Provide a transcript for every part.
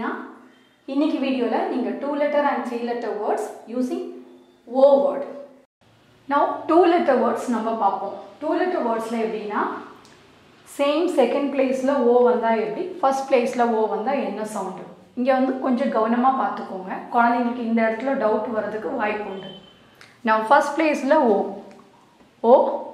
இன்னைக்கு வீடியோவில் நீங்கள் two letter and three letter words using O word now two letter words நம்ம பார்ப்போம் டூ லெட்டர் வேர்ட்ஸில் எப்படின்னா சேம் செகண்ட் பிளேஸில் ஓ வந்தால் எப்படி ஃபர்ஸ்ட் பிளேஸில் ஓ வந்தால் என்ன சவுண்டு இங்கே வந்து கொஞ்சம் கவனமாக பார்த்துக்கோங்க குழந்தைங்களுக்கு இந்த இடத்துல டவுட் வர்றதுக்கு வாய்ப்பு உண்டு நான் ஃபர்ஸ்ட் பிளேஸில் ஓ ஓ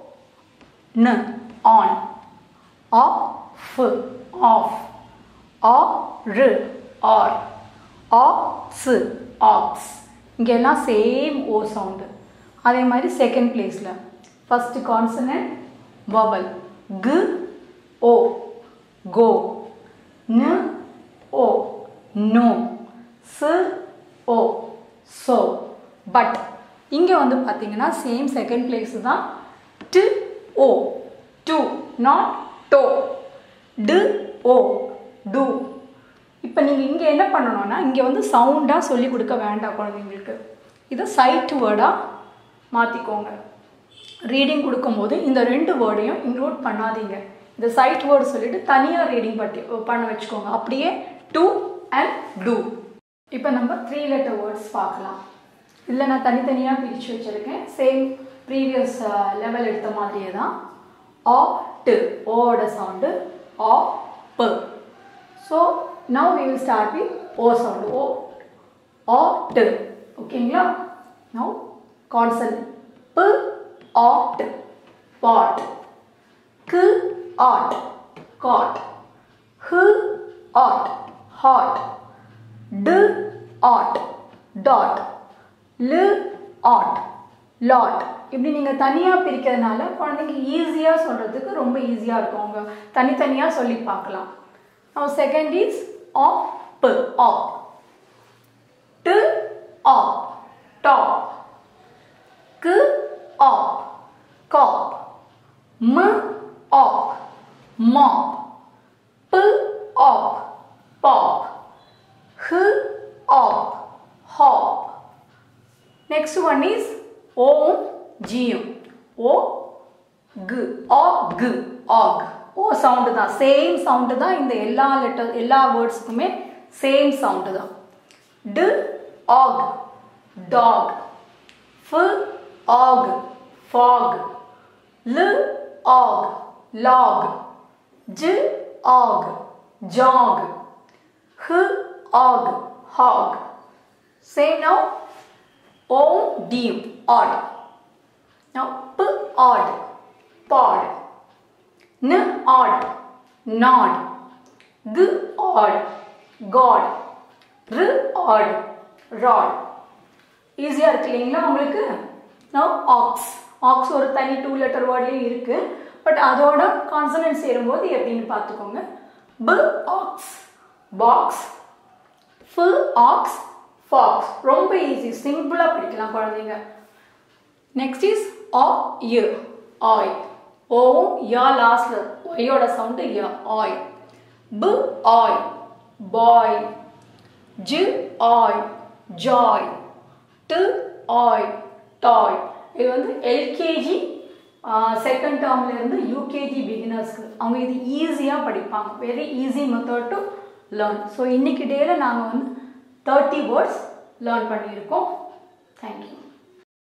ந ஆன் ஆ ஃபு ஆஃப் ஆ ரு ஆர் ஆ சு ஆக்ஸ் இங்கே எல்லாம் சேம் ஓ சவுண்டு அதே மாதிரி செகண்ட் பிளேஸில் ஃபஸ்ட்டு கான்சனன்ட் வபல் கு ஓ கோ நு ஓ நோ சு ஓ சோ பட் இங்கே வந்து பார்த்தீங்கன்னா சேம் செகண்ட் பிளேஸ் தான் t O t not toe t O t இப்போ நீங்கள் இங்கே என்ன பண்ணணும்னா இங்கே வந்து சவுண்டாக சொல்லி கொடுக்க வேண்டாம் குழந்தைங்களுக்கு இதை சைட் வேர்டாக மாற்றிக்கோங்க ரீடிங் கொடுக்கும்போது இந்த ரெண்டு வேர்டையும் இன்க்ளூட் பண்ணாதீங்க இந்த சைட் வேர்டு சொல்லிட்டு தனியாக ரீடிங் பட்டி பண்ண வச்சுக்கோங்க அப்படியே டு அண்ட் டூ இப்போ நம்ம த்ரீ லெட்டர் வேர்ட்ஸ் பார்க்கலாம் இதில் நான் தனித்தனியாக பிரித்து வச்சுருக்கேன் சேம் ப்ரீவியஸ் லெவல் எடுத்த மாதிரியே தான் ஆ டு ஓட sound ah p so now we will start with O sound O ah t ஓகேங்களா now consonant p ot pot k ot cot h ot hot d ot dot l ot lot இப்படி நீங்கள் தனியாக பிரிக்கிறதுனால குழந்தைங்க ஈஸியாக சொல்கிறதுக்கு ரொம்ப ஈஸியாக இருக்கும் அவங்க தனித்தனியாக சொல்லி பார்க்கலாம் Now second is op, op. T, op, top. K, op, cop. M, op, mop. P, op, pop. H, op, hop. Next one is O, G, O, G, O, G, og. O sound தான் same sound தான் இந்த எல்லா letter எல்லா வேர்ட்ஸுக்குமே same sound தான் d og dog f og fog l og log j og jog h og hog same now ஓம் டியூ ot now p ot pot N odd, nod. G odd, god. R odd, rod. ஈஸியாக இருக்கு இல்லைங்களா உங்களுக்கு now aux aux ஒரு தனி two letter வேர்ட்லேயும் இருக்கு but அதோட கான்சனன்ட் சேரும்போது எப்படின்னு பார்த்துக்கோங்க b ox box f ox fox ரொம்ப ஈஸி சிம்பிளாக படிக்கலாம் குழந்தைங்க நெக்ஸ்ட் இஸ் ஆ இ ஆய் ஓவும் யா லாஸ்ட்ல ஒய்யோட சவுண்டு யா oy b oy boy j oy joy t oy toy இது வந்து எல்கேஜி செகண்ட் டேர்ம்ல இருந்து யூகேஜி பிகினர்ஸ்க்கு அவங்க இது ஈஸியாக படிப்பாங்க very easy method to learn so இன்னைக்கு டேல நாங்கள் வந்து தேர்ட்டி வேர்ட்ஸ் லேர்ன் பண்ணியிருக்கோம் தேங்க்யூ